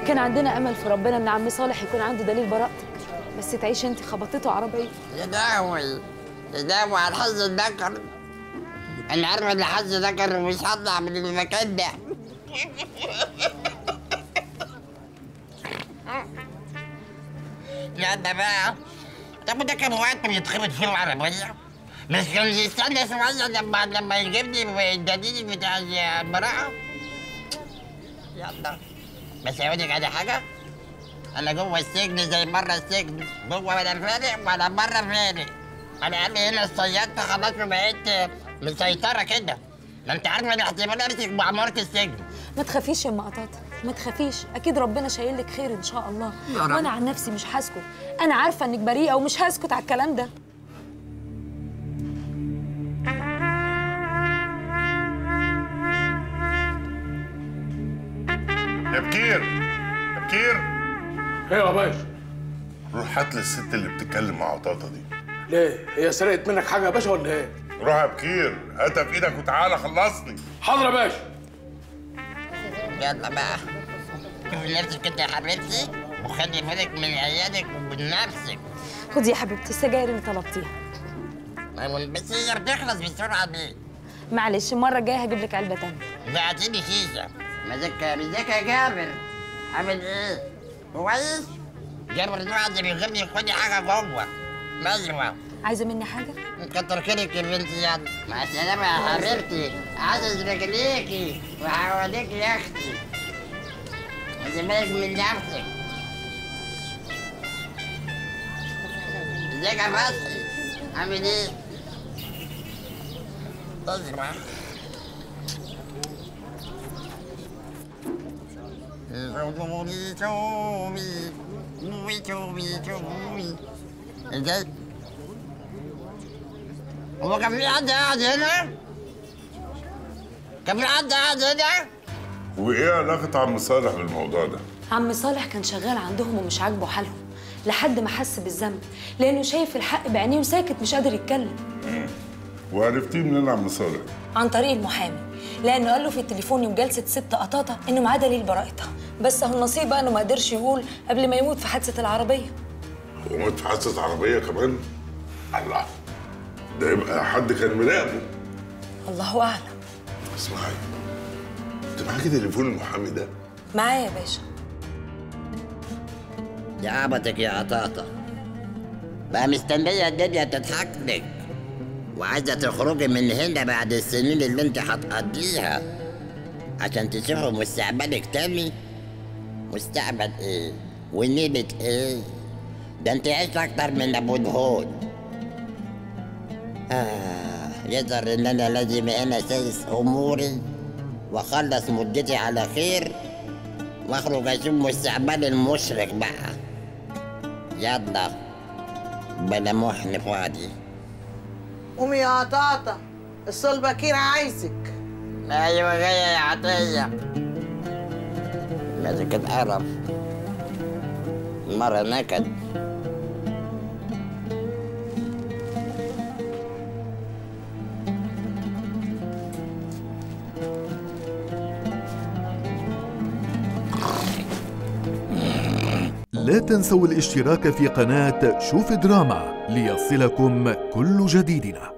كان عندنا امل في ربنا ان عم صالح يكون عنده دليل براءتك بس تعيش انت خبطته عربيه يا داوي يا داوي على الحظ الذكر انا عارف ان الحظ ذكر مش هطلع من المكان ده لا ده بقى طب ده كان وقت بيتخبط فيه العربية بس كان يستنى شوية لما لما يجيبني الدليل بتاع البراءة يلا بس أقول لك على حاجة أنا جوه السجن زي بره السجن جوه ولا فارق ولا بره فارق أنا قال لي هنا الصيادة خلاص بقيت مسيطرة كده ما أنت عارفة الاحتمال أمسك بعمارة السجن ما تخافيش يا ام قطاطه ما تخافيش اكيد ربنا شايل لك خير ان شاء الله يا رب. وانا عن نفسي مش هسكت انا عارفه انك بريئه ومش هسكت على الكلام ده يا بكير يا بكير ايوه يا باشا روح هات لي الست اللي بتتكلم مع عطاطا دي ليه هي سرقت منك حاجه يا باشا ولا ايه روح يا بكير هاتها في ايدك وتعالى خلصني حاضر يا باشا يلا بقى شوفي نفسك كده يا حبيبتي وخلي بالك من عيالك ومن نفسك خدي يا حبيبتي السجاير اللي طلبتيها بس هي بتخلص بسرعة ليه؟ معلش المره الجايه هجيب لك علبه تانية بعتيلي شيشة مزاك مزاك يا جابر عامل ايه؟ كويس؟ جابر ده واحد بيجيب لي كل حاجة جوه ايوه عايزه مني حاجه كتر خيرك يا بنتي يلا مع السلامة يا حبيبتي عزز رجليكي وحواليك يا اختي خدي بالك من نفسك ازيك يا فتحي عامل ايه؟ اسمع تومي تومي تومي تومي تومي ازاي؟ هو كان في حد قاعد هنا؟ كان في حد قاعد هنا؟ وايه علاقه عم صالح بالموضوع ده عم صالح كان شغال عندهم ومش عاجبه حالهم لحد ما حس بالذنب لانه شايف الحق بعينيه وساكت مش قادر يتكلم وعرفتيه منين عم صالح عن طريق المحامي لانه قال له في التليفون يوم جلسه ست قطاطه انه معاه دليل براءتها بس هو النصيب بقى انه ما قدرش يقول قبل ما يموت في حادثه العربيه هو مات في حادثه عربيه كمان الله ده يبقى حد كان مراقبه الله اعلم اسمعي انت معاكي تليفون المحامي ده معايا يا باشا يا عبطك يا قطاطة بقى مستنية الدنيا تضحك لك وعايزة تخرجي من هنا بعد السنين اللي انت هتقضيها عشان تشوفي مستقبلك تاني مستقبل ايه ونيلة ايه ده انت عشت اكتر من ابو الهود آه يظهر ان انا لازم هنا اساس اموري واخلص مدتي على خير واخرج اشوف مستقبلي المشرق بقى يلا بلا محن فاضي قومي يا قطاطة الصلبة كير عايزك ايوه جايه يا عطيه ماسك القرف مرة نكد لا تنسوا الاشتراك في قناة شوف دراما ليصلكم كل جديدنا